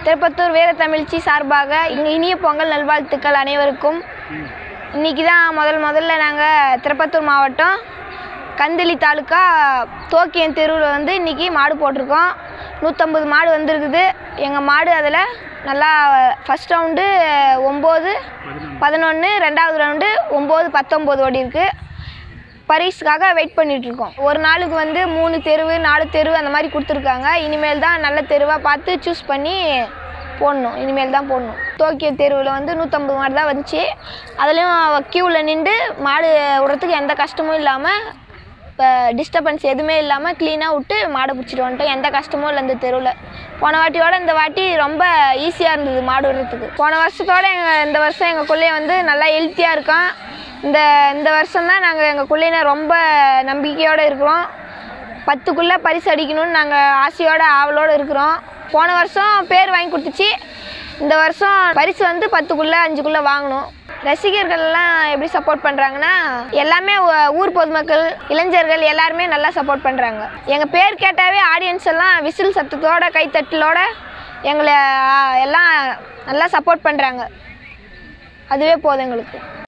திருப்பத்தூர் வீரத்தமிழ்ச்சி சார்பாக இங்கே இனிய பொங்கல் நல்வாழ்த்துக்கள் அனைவருக்கும் இன்றைக்கி தான் முதல் முதல்ல நாங்கள் திருப்பத்தூர் மாவட்டம் கந்தளி தாலுக்கா தோக்கியம் தெருவில் வந்து இன்றைக்கி மாடு போட்டிருக்கோம் நூற்றம்பது மாடு வந்திருக்குது எங்கள் மாடு அதில் நல்லா ஃபஸ்ட் ரவுண்டு ஒம்பது பதினொன்று ரெண்டாவது ரவுண்டு ஒம்பது பத்தொம்போது ஓடி இருக்கு பரிசுக்காக வெயிட் பண்ணிட்டு இருக்கோம் ஒரு நாளுக்கு வந்து மூணு தெருவு நாலு தெருவு அந்த மாதிரி கொடுத்துருக்காங்க இனிமேல் தான் நல்ல தெருவாக பார்த்து சூஸ் பண்ணி போடணும் இனிமேல் தான் போடணும் டோக்கியோ தெருவில் வந்து நூற்றம்பது மாடு தான் வந்துச்சு அதுலேயும் க்யூவில் நின்று மாடு விடுறதுக்கு எந்த கஷ்டமும் இல்லாமல் இப்போ டிஸ்டர்பன்ஸ் எதுவுமே இல்லாமல் க்ளீனாக விட்டு மாடை பிடிச்சிட்டு வந்துட்டோம் எந்த கஷ்டமும் இல்லை இந்த தெருவில் போன வாட்டியோட இந்த வாட்டி ரொம்ப ஈஸியாக இருந்தது மாடு விடுறதுக்கு போன வருஷத்தோட எங்கள் இந்த வருஷம் எங்கள் கொள்ளையை வந்து நல்லா ஹெல்த்தியாக இருக்கோம் இந்த இந்த வருஷம் தான் நாங்கள் எங்கள் கொள்ளையின ரொம்ப நம்பிக்கையோடு இருக்கிறோம் பத்துக்குள்ளே பரிசு அடிக்கணும்னு நாங்கள் ஆசையோட ஆவலோடு இருக்கிறோம் போன வருஷம் பேர் வாங்கி கொடுத்துச்சு இந்த வருஷம் பரிசு வந்து பத்துக்குள்ளே அஞ்சுக்குள்ளே வாங்கணும் ரசிகர்கள்லாம் எப்படி சப்போர்ட் பண்ணுறாங்கன்னா எல்லாமே ஊ- ஊர் பொதுமக்கள் இளைஞர்கள் எல்லாருமே நல்லா சப்போர்ட் பண்ணுறாங்க எங்கள் பேர் கேட்டாவே ஆடியன்ஸ் எல்லாம் விசில் சத்தத்தோட கைத்தட்டலோட எங்களை ஆ, எல்லாம் நல்லா சப்போர்ட் பண்ணுறாங்க அதுவே போதும் எங்களுக்கு